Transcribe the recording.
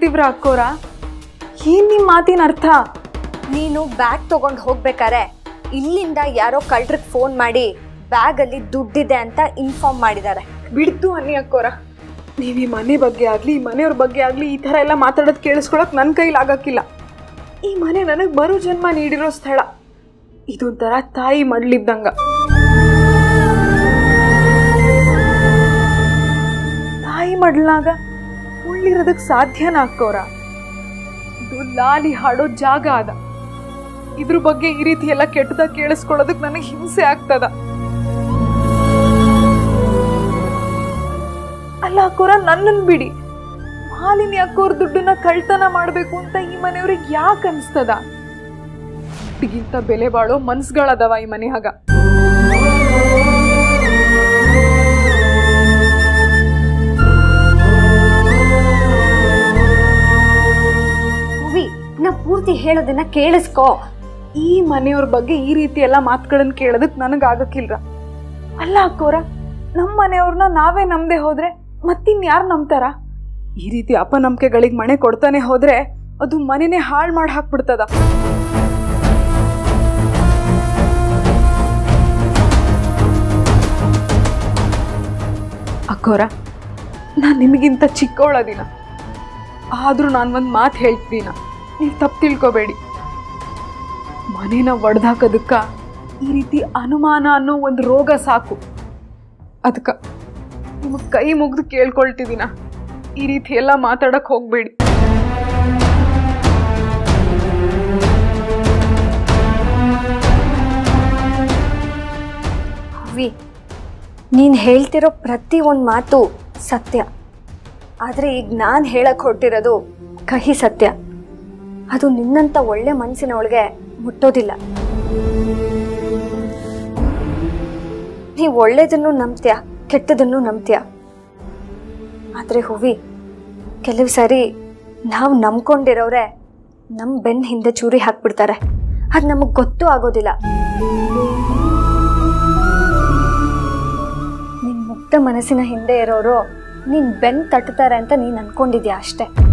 ತೀವ್ರ ಅಕ್ಕೋರ ಏನ್ ನಿಮ್ ಮಾತಿನ ಅರ್ಥ ನೀನು ಬ್ಯಾಗ್ ತಗೊಂಡು ಹೋಗ್ಬೇಕಾರೆ ಇಲ್ಲಿಂದ ಯಾರೋ ಕಳ್ರಿಗೆ ಫೋನ್ ಮಾಡಿ ಬ್ಯಾಗಲ್ಲಿ ದುಡ್ಡಿದೆ ಅಂತ ಇನ್ಫಾರ್ಮ್ ಮಾಡಿದ್ದಾರೆ ಬಿಡ್ತು ಅನ್ನಿ ಅಕ್ಕೋರ ನೀವ್ ಈ ಮನೆ ಬಗ್ಗೆ ಆಗ್ಲಿ ಈ ಮನೆಯವ್ರ ಬಗ್ಗೆ ಆಗ್ಲಿ ಈ ತರ ಎಲ್ಲ ಮಾತಾಡೋದು ಕೇಳಿಸ್ಕೊಳಕ್ ನನ್ನ ಕೈಲಿ ಆಗಕ್ಕಿಲ್ಲ ಈ ಮನೆ ನನಗ್ ಮರು ಜನ್ಮ ನೀಡಿರೋ ಸ್ಥಳ ಇದೊಂಥರ ತಾಯಿ ಮಡ್ಲಿದ್ದಂಗ ತಾಯಿ ಮಡ್ಲಾಗ ಉಳ್ಳಿರೋದಕ್ ಸಾಧ್ಯನಾ ಅಕ್ಕೋರ ಇದು ಲಾಲಿ ಹಾಡೋ ಜಾಗ ಅದ ಇದ್ರ ಬಗ್ಗೆ ಈ ರೀತಿ ಎಲ್ಲ ಕೆಟ್ಟದಾಗ ಕೇಳಿಸ್ಕೊಳ್ಳೋದಕ್ ನನಗೆ ಹಿಂಸೆ ಆಗ್ತದ ಅಲ್ಲ ಅಕ್ಕೋರ ನನ್ನನ್ ಬಿಡಿ ಮಾಲಿನಿ ಅಕ್ಕೋರ್ ದುಡ್ಡನ್ನ ಕಳ್ತನ ಮಾಡ್ಬೇಕು ಅಂತ ಈ ಮನೆಯವ್ರಿಗೆ ಯಾಕೆ ಅನ್ಸ್ತದ ದುಡ್ಡಿಗಿಂತ ಬೆಲೆ ಬಾಳೋ ಮನ್ಸ್ಗಳದವ ಈ ಮನೆಯಾಗ ಮೂವಿ ನಾ ಪೂರ್ತಿ ಹೇಳೋದನ್ನ ಕೇಳಿಸ್ಕೋ ಈ ಮನೆಯವ್ರ ಬಗ್ಗೆ ಈ ರೀತಿ ಎಲ್ಲ ಮಾತುಗಳನ್ನ ಕೇಳೋದಕ್ ನನಗ್ ಆಗಕ್ಕಿಲ್ರ ಅಲ್ಲ ಅಕ್ಕೋರ ನಮ್ಮ ಮನೆಯವ್ರನ್ನ ನಾವೇ ನಂಬದೆ ಹೋದ್ರೆ ಮತ್ತಿನ್ ಯಾರು ನಂಬ್ತಾರ ಈ ರೀತಿ ಅಪನಂಬಿಕೆಗಳಿಗೆ ಮಣೆ ಕೊಡ್ತಾನೆ ಹೋದ್ರೆ ಅದು ಮನೆನೇ ಹಾಳು ಮಾಡಿ ಹಾಕ್ಬಿಡ್ತದ ಅಕ್ಕೋರ ನಾನು ನಿಮಗಿಂತ ಚಿಕ್ಕವಳದಿನ ಆದರೂ ನಾನು ಒಂದು ಮಾತು ಹೇಳ್ತೀನ ನೀವು ತಪ್ಪು ತಿಳ್ಕೊಬೇಡಿ ಮನೇನ ಒಡೆದಾಕೋದಕ್ಕ ಈ ರೀತಿ ಅನುಮಾನ ಅನ್ನೋ ಒಂದು ರೋಗ ಸಾಕು ಅದಕ್ಕೆ ನಿಮಗೆ ಕೈ ಮುಗ್ದು ಕೇಳ್ಕೊಳ್ತಿದ್ದೀನ ಈ ರೀತಿ ಎಲ್ಲ ಮಾತಾಡಕ್ ಹೋಗ್ಬೇಡಿ ವಿ ನೀನು ಹೇಳ್ತಿರೋ ಪ್ರತಿ ಒಂದು ಮಾತು ಸತ್ಯ ಆದರೆ ಈಗ ನಾನು ಹೇಳಕ್ಕೆ ಹೊರಟಿರೋದು ಕಹಿ ಸತ್ಯ ಅದು ನಿನ್ನಂಥ ಒಳ್ಳೆ ಮನಸ್ಸಿನೊಳಗೆ ಮುಟ್ಟೋದಿಲ್ಲ ನೀವು ಒಳ್ಳೇದನ್ನು ನಂಬ್ತೀಯ ಕೆಟ್ಟದನ್ನು ನಂಬ್ತೀಯ ಆದರೆ ಹೂವಿ ಕೆಲವು ಸಾರಿ ನಾವು ನಂಬ್ಕೊಂಡಿರೋರೆ ನಮ್ಮ ಬೆನ್ನ ಹಿಂದೆ ಚೂರಿ ಹಾಕ್ಬಿಡ್ತಾರೆ ಅದು ನಮಗೆ ಗೊತ್ತೂ ಆಗೋದಿಲ್ಲ ನಿನ್ ಮುಕ್ತ ಮನಸ್ಸಿನ ಹಿಂದೆ ಇರೋರು ನೀನ್ ಬೆನ್ ತಟ್ಟುತ್ತಾರೆ ಅಂತ ನೀನ್ ಅನ್ಕೊಂಡಿದ್ಯಾ ಅಷ್ಟೇ